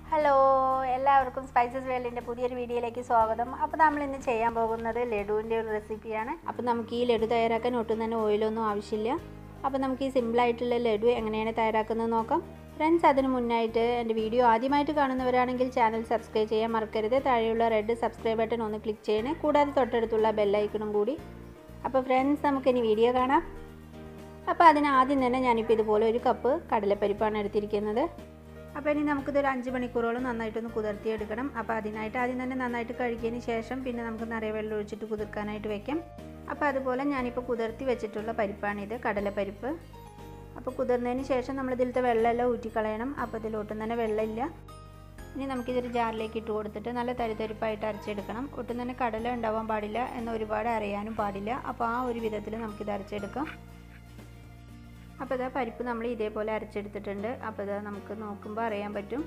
hello എല്ലാവർക്കും spices വേൾഡിൻ്റെ പുതിയൊരു വീഡിയോയിലേക്ക് സ്വാഗതം അപ്പോൾ നമ്മൾ ഇന്ന് ചെയ്യാൻ പോകുന്നത് ലഡുവിൻ്റെ ഒരു റെസിപ്പിയാണ് അപ്പോൾ നമുക്ക് ഈ ലഡു തയ്യാറാക്കാൻ ഒട്ടും തന്നെ ഓയിലൊന്നും ആവശ്യമില്ല അപ്പോൾ നമുക്ക് ഈ സിമ്പിളായിട്ടുള്ള ലഡു എങ്ങനെയാണ് തയ്യാറാക്കുന്നത് നോക്കാം ഫ്രണ്ട്സ് അതിന് മുന്നായിട്ട് എൻ്റെ വീഡിയോ ആദ്യമായിട്ട് കാണുന്നവരാണെങ്കിൽ ചാനൽ സബ്സ്ക്രൈബ് ചെയ്യാൻ മറക്കരുത് താഴെയുള്ള റെഡ് സബ്സ്ക്രൈബ് ബട്ടൺ ഒന്ന് ക്ലിക്ക് ചെയ്യണേ കൂടാതെ തൊട്ടടുത്തുള്ള ബെല്ലൈക്കണും കൂടി അപ്പോൾ ഫ്രണ്ട്സ് നമുക്കിനി വീഡിയോ കാണാം അപ്പോൾ അതിന് ആദ്യം തന്നെ ഞാനിപ്പോൾ ഇതുപോലെ ഒരു കപ്പ് കടലപ്പരിപ്പാണ് എടുത്തിരിക്കുന്നത് അപ്പോൾ ഇനി നമുക്കിതൊരു അഞ്ച് മണിക്കൂറോളം നന്നായിട്ടൊന്ന് കുതിർത്തിയെടുക്കണം അപ്പോൾ അതിനായിട്ട് ആദ്യം തന്നെ നന്നായിട്ട് കഴുകിയതിന് ശേഷം പിന്നെ നമുക്ക് നിറയെ വെള്ളം ഒഴിച്ചിട്ട് കുതിർക്കാനായിട്ട് വെക്കാം അപ്പോൾ അതുപോലെ ഞാനിപ്പോൾ കുതിർത്തി വെച്ചിട്ടുള്ള പരിപ്പാണിത് കടലപ്പരിപ്പ് അപ്പോൾ കുതിർന്നതിന് ശേഷം നമ്മൾ ഇതിലത്തെ വെള്ളമെല്ലാം ഊറ്റിക്കളയണം അപ്പോൾ ഇതിലൊട്ടും തന്നെ വെള്ളമില്ല ഇനി നമുക്കിതൊരു ജാറിലേക്ക് ഇട്ട് കൊടുത്തിട്ട് നല്ല തരിതരിപ്പായിട്ട് അരച്ചെടുക്കണം ഒട്ടും തന്നെ കടല ഉണ്ടാവാൻ പാടില്ല എന്ന് ഒരുപാട് അറിയാനും പാടില്ല അപ്പോൾ ആ ഒരു വിധത്തിൽ നമുക്കിത് അരച്ചെടുക്കാം അപ്പോൾ ഇതാ പരിപ്പ് നമ്മൾ ഇതേപോലെ അരച്ചെടുത്തിട്ടുണ്ട് അപ്പോൾ ഇതാ നമുക്ക് നോക്കുമ്പോൾ അറിയാൻ പറ്റും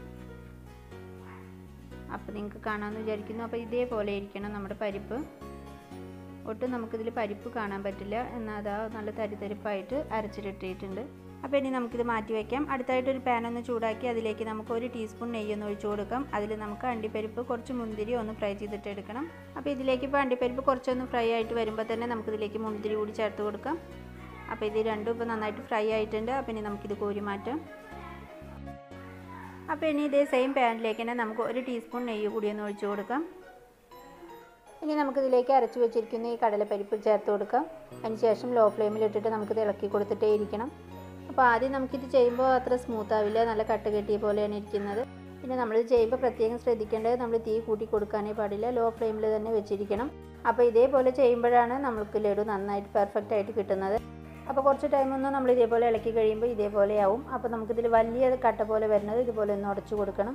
അപ്പോൾ നിങ്ങൾക്ക് കാണാമെന്ന് വിചാരിക്കുന്നു അപ്പോൾ ഇതേപോലെ ഇരിക്കണം നമ്മുടെ പരിപ്പ് ഒട്ടും നമുക്കിതിൽ പരിപ്പ് കാണാൻ പറ്റില്ല എന്നാൽ അതാ നല്ല തരിതരിപ്പായിട്ട് അരച്ചിട്ടിട്ടുണ്ട് അപ്പോൾ ഇനി നമുക്കിത് മാറ്റി വയ്ക്കാം അടുത്തായിട്ട് ഒരു പാൻ ഒന്ന് ചൂടാക്കി അതിലേക്ക് നമുക്ക് ഒരു ടീസ്പൂൺ നെയ്യൊന്ന് ഒഴിച്ചു കൊടുക്കാം അതിൽ നമുക്ക് അണ്ടിപ്പരിപ്പ് കുറച്ച് മുന്തിരി ഒന്ന് ഫ്രൈ ചെയ്തിട്ട് എടുക്കണം അപ്പോൾ ഇതിലേക്ക് ഇപ്പോൾ അണ്ടിപ്പരിപ്പ് കുറച്ചൊന്ന് ഫ്രൈ ആയിട്ട് വരുമ്പോൾ തന്നെ നമുക്കിതിലേക്ക് മുന്തിരി കൂടി ചേർത്ത് കൊടുക്കാം അപ്പോൾ ഇത് രണ്ടും ഇപ്പോൾ നന്നായിട്ട് ഫ്രൈ ആയിട്ടുണ്ട് അപ്പോൾ ഇനി നമുക്കിത് കോരി മാറ്റാം അപ്പോൾ ഇനി ഇതേ സെയിം പാനിലേക്ക് തന്നെ നമുക്ക് ഒരു ടീസ്പൂൺ നെയ്യ് കൂടി ഒന്ന് ഒഴിച്ചു കൊടുക്കാം ഇനി നമുക്കിതിലേക്ക് അരച്ച് വെച്ചിരിക്കുന്ന ഈ കടലപ്പരിപ്പ് ചേർത്ത് കൊടുക്കാം അതിനുശേഷം ലോ ഫ്ലെയിമിൽ ഇട്ടിട്ട് നമുക്കിത് ഇളക്കി കൊടുത്തിട്ടേ ഇരിക്കണം അപ്പോൾ ആദ്യം നമുക്കിത് ചെയ്യുമ്പോൾ അത്ര സ്മൂത്ത് ആവില്ല നല്ല കട്ട് കെട്ടിയ പോലെയാണ് ഇരിക്കുന്നത് പിന്നെ നമ്മളിത് ചെയ്യുമ്പോൾ പ്രത്യേകം ശ്രദ്ധിക്കേണ്ടത് നമ്മൾ തീ കൂട്ടി കൊടുക്കാനേ പാടില്ല ലോ ഫ്ലെയിമിൽ തന്നെ വെച്ചിരിക്കണം അപ്പോൾ ഇതേപോലെ ചെയ്യുമ്പോഴാണ് നമുക്ക് ലഡു നന്നായിട്ട് പെർഫെക്റ്റ് ആയിട്ട് കിട്ടുന്നത് അപ്പോൾ കുറച്ച് ടൈമൊന്ന് നമ്മൾ ഇതേപോലെ ഇളക്കി കഴിയുമ്പോൾ ഇതേപോലെ ആവും അപ്പോൾ നമുക്കിതിൽ വലിയ കട്ട പോലെ വരുന്നത് ഇതുപോലെ ഒന്ന് ഉടച്ചു കൊടുക്കണം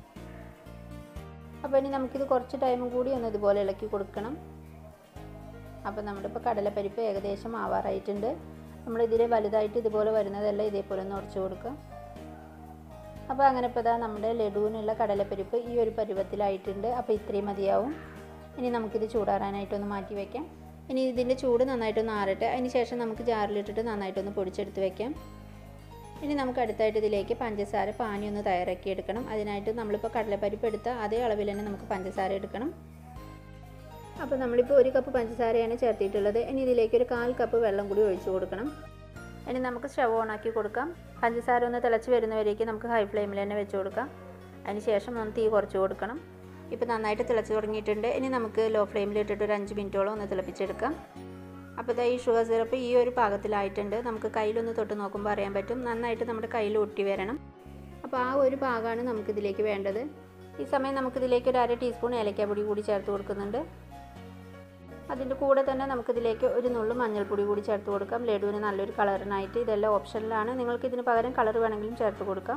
അപ്പോൾ ഇനി നമുക്കിത് കുറച്ച് ടൈമും കൂടി ഒന്ന് ഇതുപോലെ ഇളക്കി കൊടുക്കണം അപ്പോൾ നമ്മുടെ ഇപ്പോൾ കടലപ്പരിപ്പ് ഏകദേശം ആവാറായിട്ടുണ്ട് നമ്മളിതിൽ വലുതായിട്ട് ഇതുപോലെ വരുന്നതെല്ലാം ഇതേപോലെ ഒന്ന് ഉടച്ചു കൊടുക്കുക അപ്പോൾ അങ്ങനെ ഇപ്പോൾ ഇതാ നമ്മുടെ ലഡുവിനുള്ള കടലപ്പരിപ്പ് ഈ ഒരു പരുവത്തിലായിട്ടുണ്ട് അപ്പോൾ ഇത്രയും മതിയാവും ഇനി നമുക്കിത് ചൂടാറാനായിട്ടൊന്ന് മാറ്റി വയ്ക്കാം ഇനി ഇതിൻ്റെ ചൂട് നന്നായിട്ടൊന്ന് ആറട്ടെ അതിന് ശേഷം നമുക്ക് ജാറിലിട്ടിട്ട് നന്നായിട്ടൊന്ന് പൊടിച്ചെടുത്ത് വെക്കാം ഇനി നമുക്ക് അടുത്തായിട്ട് ഇതിലേക്ക് പഞ്ചസാര പാനി ഒന്ന് തയ്യാറാക്കി എടുക്കണം അതിനായിട്ട് നമ്മളിപ്പോൾ കടലപ്പരിപ്പ് എടുത്ത അതേ അളവിൽ തന്നെ നമുക്ക് പഞ്ചസാര എടുക്കണം അപ്പോൾ നമ്മളിപ്പോൾ ഒരു കപ്പ് പഞ്ചസാരയാണ് ചേർത്തിട്ടുള്ളത് ഇനി ഇതിലേക്ക് ഒരു കാൽ കപ്പ് വെള്ളം കൂടി ഒഴിച്ചു കൊടുക്കണം ഇനി നമുക്ക് സ്റ്റവ് ഓണാക്കി കൊടുക്കാം പഞ്ചസാര ഒന്ന് തിളച്ച് വരുന്നവരേക്ക് നമുക്ക് ഹൈ ഫ്ലെയിമിൽ തന്നെ വെച്ച് കൊടുക്കാം അതിന് ശേഷം ഒന്ന് തീ കുറച്ച് കൊടുക്കണം ഇപ്പോൾ നന്നായിട്ട് തിളച്ച് തുടങ്ങിയിട്ടുണ്ട് ഇനി നമുക്ക് ലോ ഫ്ലെയിമിൽ ഇട്ടിട്ട് ഒരു അഞ്ച് മിനിറ്റോളം ഒന്ന് തിളപ്പിച്ചെടുക്കാം അപ്പോൾ ഇതാ ഈ ഷുഗർ സിറപ്പ് ഈ ഒരു പാകത്തിലായിട്ടുണ്ട് നമുക്ക് കയ്യിലൊന്ന് തൊട്ട് നോക്കുമ്പോൾ അറിയാൻ പറ്റും നന്നായിട്ട് നമ്മുടെ കയ്യിൽ ഒട്ടി വരണം അപ്പോൾ ആ ഒരു പാകമാണ് നമുക്കിതിലേക്ക് വേണ്ടത് ഈ സമയം നമുക്കിതിലേക്ക് ഒരു അര ടീസ്പൂൺ ഏലക്കാപ്പൊടി കൂടി ചേർത്ത് കൊടുക്കുന്നുണ്ട് അതിൻ്റെ കൂടെ തന്നെ നമുക്കിതിലേക്ക് ഒരു നുള്ളു മഞ്ഞൾപ്പൊടി കൂടി ചേർത്ത് കൊടുക്കാം ലഡുവിന് നല്ലൊരു കളറിനായിട്ട് ഇതെല്ലാം ഓപ്ഷനിലാണ് നിങ്ങൾക്ക് ഇതിന് പകരം കളർ വേണമെങ്കിലും ചേർത്ത് കൊടുക്കാം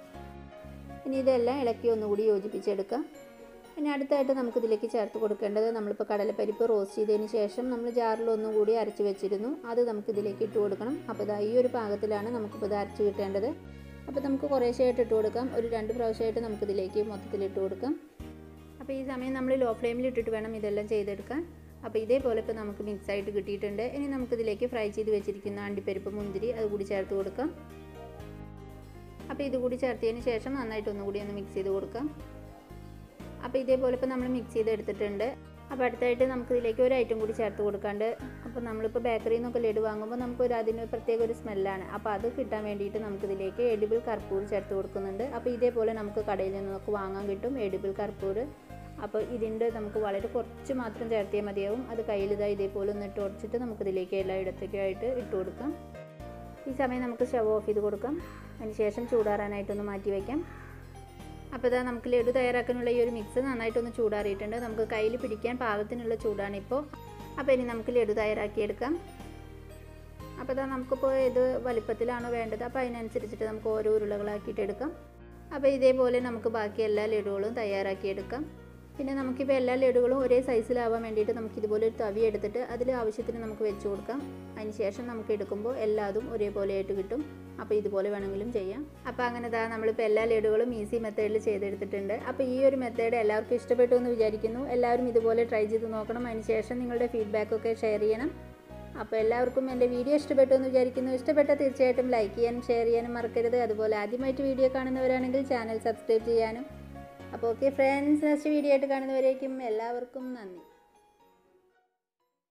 ഇനി ഇതെല്ലാം ഇളക്കി ഒന്നുകൂടി യോജിപ്പിച്ചെടുക്കാം ഇനി അടുത്തായിട്ട് നമുക്കിതിലേക്ക് ചേർത്ത് കൊടുക്കേണ്ടത് നമ്മളിപ്പോൾ കടലപ്പരിപ്പ് റോസ്റ്റ് ചെയ്തതിന് ശേഷം നമ്മൾ ജാറിൽ ഒന്നും കൂടി അരച്ച് വെച്ചിരുന്നു അത് നമുക്കിതിലേക്ക് ഇട്ട് കൊടുക്കണം അപ്പോൾ ഇതാ ഈ ഒരു പാകത്തിലാണ് നമുക്കിപ്പോൾ ഇത് അരച്ച് കിട്ടേണ്ടത് അപ്പോൾ നമുക്ക് കുറേശ്ശായിട്ട് ഇട്ട് കൊടുക്കാം ഒരു രണ്ട് പ്രാവശ്യമായിട്ട് നമുക്കിതിലേക്ക് മൊത്തത്തിൽ ഇട്ട് കൊടുക്കാം അപ്പോൾ ഈ സമയം നമ്മൾ ലോ ഫ്ലെയിമിൽ ഇട്ടിട്ട് വേണം ഇതെല്ലാം ചെയ്തെടുക്കാൻ അപ്പോൾ ഇതേപോലെ ഇപ്പോൾ നമുക്ക് മിക്സ് ആയിട്ട് കിട്ടിയിട്ടുണ്ട് ഇനി നമുക്കിതിലേക്ക് ഫ്രൈ ചെയ്ത് വെച്ചിരിക്കുന്ന അണ്ടിപ്പരിപ്പ് മുന്തിരി അത് കൂടി ചേർത്ത് കൊടുക്കാം അപ്പോൾ ഇത് കൂടി ചേർത്തതിന് ശേഷം നന്നായിട്ട് ഒന്നുകൂടി ഒന്ന് മിക്സ് ചെയ്ത് കൊടുക്കാം അപ്പോൾ ഇതേപോലെ ഇപ്പോൾ നമ്മൾ മിക്സ് ചെയ്ത് എടുത്തിട്ടുണ്ട് അപ്പോൾ അടുത്തായിട്ട് നമുക്ക് ഇതിലേക്ക് ഒരു ഐറ്റം കൂടി ചേർത്ത് കൊടുക്കാണ്ട് അപ്പോൾ നമ്മളിപ്പോൾ ബേക്കറിയിൽ നിന്നൊക്കെ ലഡു വാങ്ങുമ്പോൾ നമുക്കൊരു അതിന് പ്രത്യേക ഒരു സ്മെല്ലാണ് അപ്പോൾ അത് കിട്ടാൻ വേണ്ടിയിട്ട് നമുക്കിതിലേക്ക് എഡിബിൾ കർപ്പൂർ ചേർത്ത് കൊടുക്കുന്നുണ്ട് അപ്പോൾ ഇതേപോലെ നമുക്ക് കടയിൽ നിന്നൊക്കെ വാങ്ങാൻ കിട്ടും എഡിബിൾ കർപ്പൂർ അപ്പോൾ ഇതിൻ്റെ നമുക്ക് വളരെ കുറച്ച് മാത്രം ചേർത്തിയാൽ മതിയാവും അത് കയ്യിൽ ഇതാ ഇതേപോലെ ഒന്ന് ഇട്ട് ഉടച്ചിട്ട് നമുക്കിതിലേക്ക് എല്ലായിടത്തേക്കായിട്ട് ഇട്ട് കൊടുക്കാം ഈ സമയം നമുക്ക് സ്റ്റവ് ഓഫ് ചെയ്ത് കൊടുക്കാം അതിന് ശേഷം ചൂടാറാനായിട്ടൊന്ന് മാറ്റി വയ്ക്കാം അപ്പോൾ ഇതാ നമുക്ക് ലഡു തയ്യാറാക്കാനുള്ള ഈ ഒരു മിക്സ് നന്നായിട്ടൊന്ന് ചൂടാറിയിട്ടുണ്ട് നമുക്ക് കയ്യിൽ പിടിക്കാൻ പാകത്തിനുള്ള ചൂടാണിപ്പോൾ അപ്പോൾ ഇനി നമുക്ക് ലഡു തയ്യാറാക്കിയെടുക്കാം അപ്പോൾ ഇതാ നമുക്കിപ്പോൾ ഇത് വലിപ്പത്തിലാണോ വേണ്ടത് അപ്പോൾ അതിനനുസരിച്ചിട്ട് നമുക്ക് ഓരോ ഉരുളകളാക്കിയിട്ട് എടുക്കാം അപ്പോൾ ഇതേപോലെ നമുക്ക് ബാക്കി എല്ലാ ലഡുകളും തയ്യാറാക്കിയെടുക്കാം പിന്നെ നമുക്കിപ്പോൾ എല്ലാ ലഡുകളും ഒരേ സൈസിലാവാൻ വേണ്ടിയിട്ട് നമുക്ക് ഇതുപോലെ ഒരു തവി എടുത്തിട്ട് അതിൽ ആവശ്യത്തിന് നമുക്ക് വെച്ച് കൊടുക്കാം അതിന് ശേഷം നമുക്ക് എടുക്കുമ്പോൾ എല്ലാതും ഒരേപോലെ ആയിട്ട് കിട്ടും അപ്പോൾ ഇതുപോലെ വേണമെങ്കിലും ചെയ്യാം അപ്പോൾ അങ്ങനെ ദാ നമ്മളിപ്പോൾ എല്ലാ ലഡുകളും ഈസി മെത്തേഡിൽ ചെയ്തെടുത്തിട്ടുണ്ട് അപ്പോൾ ഈ ഒരു മെത്തേഡ് എല്ലാവർക്കും ഇഷ്ടപ്പെട്ടു എന്ന് വിചാരിക്കുന്നു എല്ലാവരും ഇതുപോലെ ട്രൈ ചെയ്ത് നോക്കണം അതിന് ശേഷം നിങ്ങളുടെ ഫീഡ്ബാക്കൊക്കെ ഷെയർ ചെയ്യണം അപ്പോൾ എല്ലാവർക്കും എൻ്റെ വീഡിയോ ഇഷ്ടപ്പെട്ടു എന്ന് വിചാരിക്കുന്നു ഇഷ്ടപ്പെട്ട തീർച്ചയായിട്ടും ലൈക്ക് ചെയ്യാനും ഷെയർ ചെയ്യാനും മറക്കരുത് അതുപോലെ ആദ്യമായിട്ട് വീഡിയോ കാണുന്നവരാണെങ്കിൽ ചാനൽ സബ്സ്ക്രൈബ് ചെയ്യാനും അപ്പോൾ ഓക്കെ ഫ്രണ്ട്സ് നെക്സ്റ്റ് വീഡിയോ ആയിട്ട് കാണുന്നവരേക്കും എല്ലാവർക്കും നന്ദി